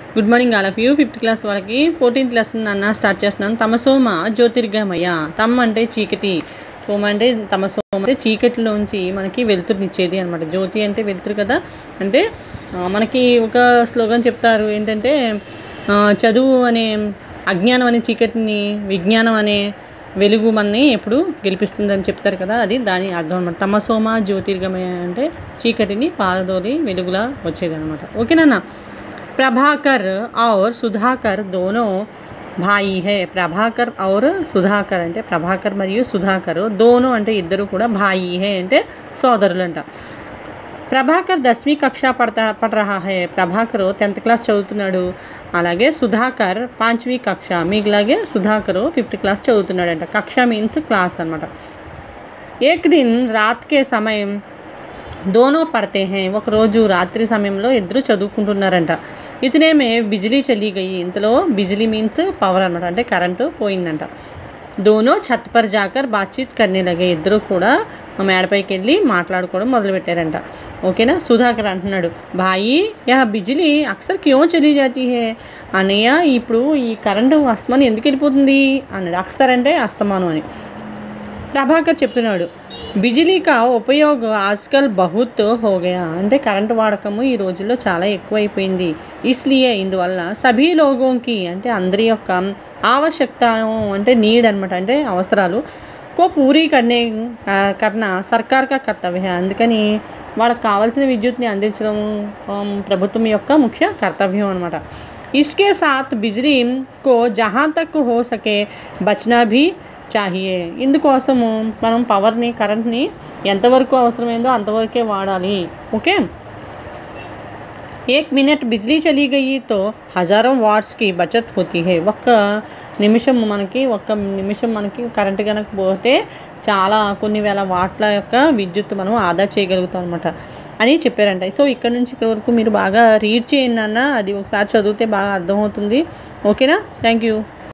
good morning all of you fifth class వాళ్ళకి fourteenth lesson అన్న start చేస్తున్నాను తమసోమ జ్యోతిర్గమయ తమ అంటే చీకటి సోమ అంటే తమసోమ అంటే చీకటిలోంచి మనకి వెలుతురునిచ్చేది అనమాట జ్యోతి అంటే వెలుతురు కదా అంటే ఆ, మనకి ఒక స్లోగన్ చెప్తారు ఏంటంటే ఆ, చదువు అనే అజ్ఞానం అనే చీకటిని విజ్ఞానం అనే వెలుగు మనని ఎప్పుడు గెలిపిస్తుందని చెప్తారు కదా అది దాని అర్థం అనమాట తమసోమ జ్యోతిర్గమయ అంటే చీకటిని పారదోలి వెలుగులా వచ్చేది అనమాట ఓకేనా प्रभाकर और सुधाकर दोनों భాయి హే ప్రభాకర్ ఔర్ సుధాకర్ అంటే ప్రభాకర్ మరియు సుధాకర్ దోనో అంటే ఇద్దరు కూడా భాయి హే అంటే సోదరులు అంట ప్రభాకర్ దశమి కక్ష పడతా పడ రహా హే ప్రభాకర్ టెన్త్ క్లాస్ చదువుతున్నాడు అలాగే సుధాకర్ పాంచవీ కక్ష మీకులాగే సుధాకర్ ఫిఫ్త్ క్లాస్ చదువుతున్నాడంట కక్ష మీన్స్ క్లాస్ అనమాట ఏక్ దిన్ రాత్ కే సమయం దోనో పడితే హే ఒకరోజు రాత్రి సమయంలో ఇద్దరు చదువుకుంటున్నారంట ఇతనేమే బిజిలీ చలి గయి ఇంతలో బిజిలీ మీన్స్ పవర్ అనమాట అంటే కరెంటు పోయిందంట దోనో ఛత్ పర్ జాకర్ బాతచీత్ కర్నే లగే ఇద్దరు కూడా ఆ మేడపైకి వెళ్ళి మాట్లాడుకోవడం మొదలుపెట్టారంట ఓకేనా సుధాకర్ అంటున్నాడు భాయి యా బిజిలీ అక్సర్ క్యో చలి జాతి హే అన్నయ్య ఇప్పుడు ఈ కరెంటు అస్తమానం ఎందుకు వెళ్ళిపోతుంది అన్నాడు అక్సర్ అంటే అస్తమానం అని ప్రభాకర్ చెప్తున్నాడు బిజిలీ కా ఉపయోగ ఆజ్కల్ బహుత్ హో గయా అంటే కరెంటు వాడకము ఈ రోజుల్లో చాలా ఎక్కువైపోయింది ఇస్లియే ఇందువల్ల సభీ లోగోంకి అంటే అందరి యొక్క ఆవశ్యకత అంటే నీడ్ అనమాట అంటే అవసరాలు కో పూరీ కర్నే కర్ణ సర్కార్ కా కర్తవ్య అందుకని వాళ్ళకి కావాల్సిన విద్యుత్ని అందించడం ఆమ్, ప్రభుత్వం యొక్క ముఖ్య కర్తవ్యం అనమాట ఇస్కే సాత్ బిజిలీ కో జహా తక్ హో సకే బచ్నా భీ చాహియే ఇందుకోసము మనం పవర్ని కరెంట్ని ఎంతవరకు అవసరమైందో అంతవరకే వాడాలి ఓకే ఏక్ మినిట్ బిజ్లీ చలి గయి తో హజారం వాట్స్కి బచత్ హోతీ హే ఒక్క నిమిషం మనకి ఒక్క నిమిషం మనకి కరెంట్ కనుక పోతే చాలా కొన్ని వేల వాట్ల యొక్క విద్యుత్ మనం ఆదా చేయగలుగుతాం అనమాట అని చెప్పారంట సో ఇక్కడ నుంచి ఇక్కడ వరకు మీరు బాగా రీడ్ చేయండి అన్న అది ఒకసారి చదివితే బాగా అర్థమవుతుంది ఓకేనా థ్యాంక్ యూ